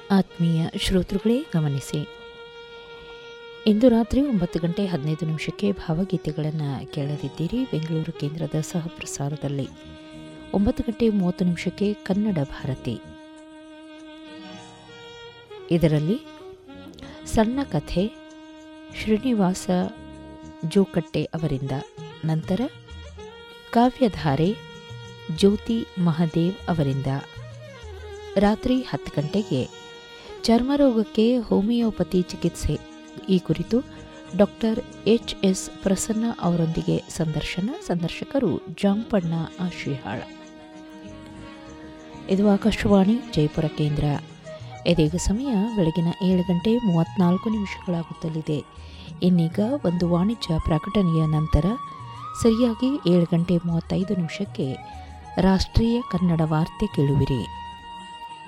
ಆತ್ಮೀಯ ಶ್ರೋತೃಗಳೇ ಗಮನಿಸಿ ಇಂದು ರಾತ್ರಿ ಒಂಬತ್ತು ಗಂಟೆ ಹದಿನೈದು ನಿಮಿಷಕ್ಕೆ ಭಾವಗೀತೆಗಳನ್ನು ಕೇಳಲಿದ್ದೀರಿ ಬೆಂಗಳೂರು ಕೇಂದ್ರದ ಸಹ ಪ್ರಸಾರದಲ್ಲಿ ಒಂಬತ್ತು ಗಂಟೆ ಮೂವತ್ತು ನಿಮಿಷಕ್ಕೆ ಕನ್ನಡ ಭಾರತಿ ಇದರಲ್ಲಿ ಸಣ್ಣ ಕಥೆ ಶ್ರೀನಿವಾಸ ಜೋಕಟ್ಟೆ ಅವರಿಂದ ನಂತರ ಕಾವ್ಯಧಾರೆ ಜ್ಯೋತಿ ಮಹದೇವ್ ಅವರಿಂದ ರಾತ್ರಿ ಹತ್ತು ಗಂಟೆಗೆ ಚರ್ಮರೋಗಕ್ಕೆ ಹೋಮಿಯೋಪತಿ ಚಿಕಿತ್ಸೆ ಈ ಕುರಿತು ಡಾಕ್ಟರ್ ಎಚ್ ಎಸ್ ಪ್ರಸನ್ನ ಅವರೊಂದಿಗೆ ಸಂದರ್ಶನ ಸಂದರ್ಶಕರು ಜಾಂಪಣ್ಣ ಆಶಿಹಾಳ ಇದು ಆಕಾಶವಾಣಿ ಜಯಪುರ ಕೇಂದ್ರ ಇದೀಗ ಸಮಯ ಬೆಳಗಿನ ಏಳು ಗಂಟೆ ಮೂವತ್ನಾಲ್ಕು ನಿಮಿಷಗಳಾಗುತ್ತಲಿದೆ ಇನ್ನೀಗ ಒಂದು ವಾಣಿಜ್ಯ ಪ್ರಕಟಣೆಯ ನಂತರ ಸರಿಯಾಗಿ ಏಳು ಗಂಟೆ ಮೂವತ್ತೈದು ನಿಮಿಷಕ್ಕೆ ರಾಷ್ಟ್ರೀಯ ಕನ್ನಡ ವಾರ್ತೆ ಕೇಳುವಿರಿ